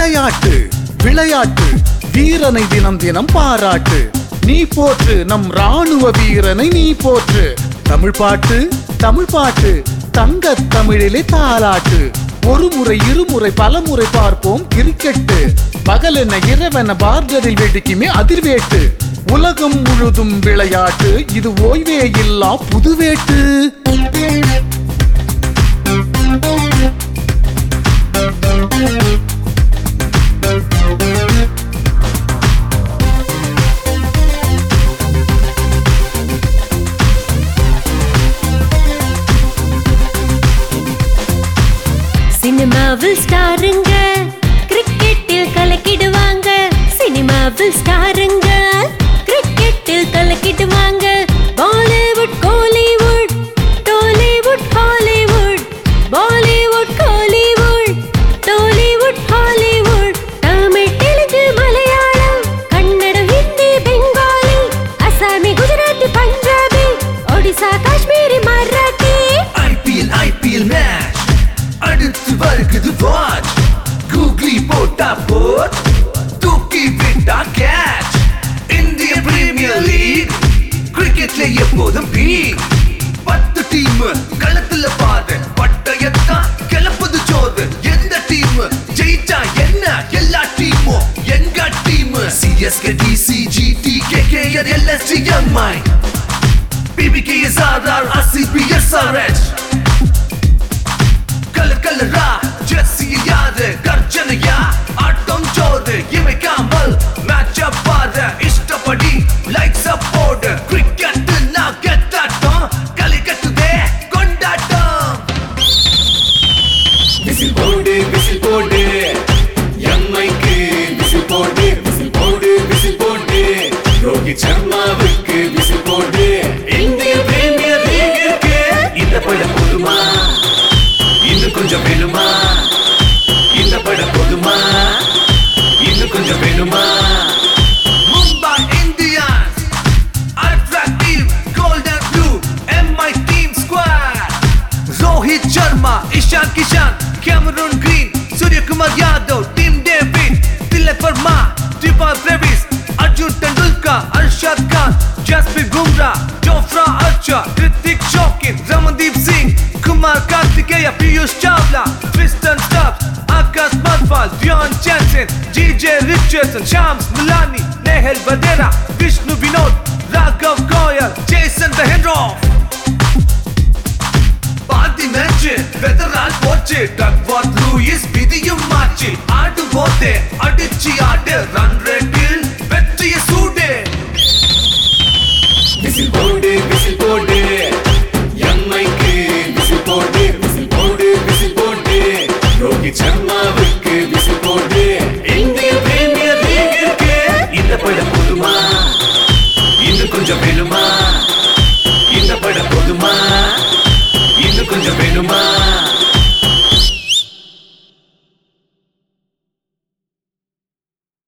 விளையாட்டு விளையாட்டு வீரனை தினம் தினம் பாராட்டு நீ போற்று நம் ராணுவ வீரனை நீ போற்று தமிழ் பாட்டு தமிழ் பாட்டு தங்க தமிழிலே தாலாட்டு ஒரு முறை இருமுறை பலமுறை பார்ப்போம் கிரிக்கெட்டு பகலென இரவென பார்டரில் வெடிக்குமே அதிர்வேட்டு உலகம் முழுதும் விளையாட்டு இது ஓய்வே இல்லா புதுவேட்டு சினிமாவில் ஸ்டாருங்க கிரிக்கெட்டில் கலக்கிடுவாங்க சினிமாவில் ஸ்டாருங்க கிரிக்கெட்டில் கலக்கிடுவாங்க Bollywood Kollywood Tollywood Hollywood Bollywood Kollywood Tollywood Hollywood Tamil Telugu Malayalam Kannada Hindi Bengali Assami Gujarati Punjabi Odisha Kashmiri Marathi IPL IPL match அடுத்து வருகுது வாட்ச் கூகுளி போட்டா போட் தூக்கி விட்டா கேட்ச் இந்திய பிரீமியர் லீக் கிரிக்கெட்ல எப்போதும் பீக் பத்து டீம் களத்துல பாரு பட்டயத்தான் கிளப்புது சோறு எந்த டீம் ஜெயிச்சா என்ன எல்லா டீமும் எங்க team CSK DCG TKKR LSG MI PBKSRR RCBSRH colour கலரா ஜெர்சியில் யாரு கர்ஜனையா ஆட்டம் ஜோரு இமைக்காமல் மேட்ச் பாரு இஷ்டப்படி லைக்ஸ் போடு கிரிக்கெட் நான் கெத்தாட்டம் களி கட்டுதே கொண்டாட்டம் விசில் போடு விசில் போடு எம்ஐக்கு விசில் போடு விசில் போடு விசில் போடு ரோஹித் சர்மாவுக்கு விசில் போடு இந்திய பிரீமியர் லீகிற்கு இந்த படம் போதுமா இன்னும் கொஞ்சம் வேணுமா இந்த படம் போதுமா இன்னும் கொஞ்சம் வேணுமா Mumbai Indians attractive golden blue MI team squad Rohit Sharma, Ishan Kishan, Cameron Green, Surya Kumar Yadav, Tim David, Tilak Verma, Tripa Travis, Arjun Tendulkar, Arshad Khan, Jaspreet Bumrah, Jofra Archer, Kritik Shokin, Ramandeep Singh, Kumar Kartikeya, Piyush Chawla, Tristan Stubbs, Akash Madhwal, Dion Jensen, JJ Richardson, Shams Milani, Nehal Vadera, Vishnu Vinod, Raghav Goyal, Jason the Hendroff. பாதி match வெதரால் போச்சு Duckworth Lewis விதியும் மாச்சு ஆடு போதே அடிச்சு ஆடு run ரேட்டில் வெற்றிய சூடு விசில் போடு விசில் போடு எம்ஐக்கு விசில் போடு விசில் போடு விசில் போடு ரோஹித் சர்மாவுக்கு விசில் போடு இந்திய பிரீமியர் லீகிற்கு இந்த படம் போதுமா இன்னும் கொஞ்சம் வேணுமா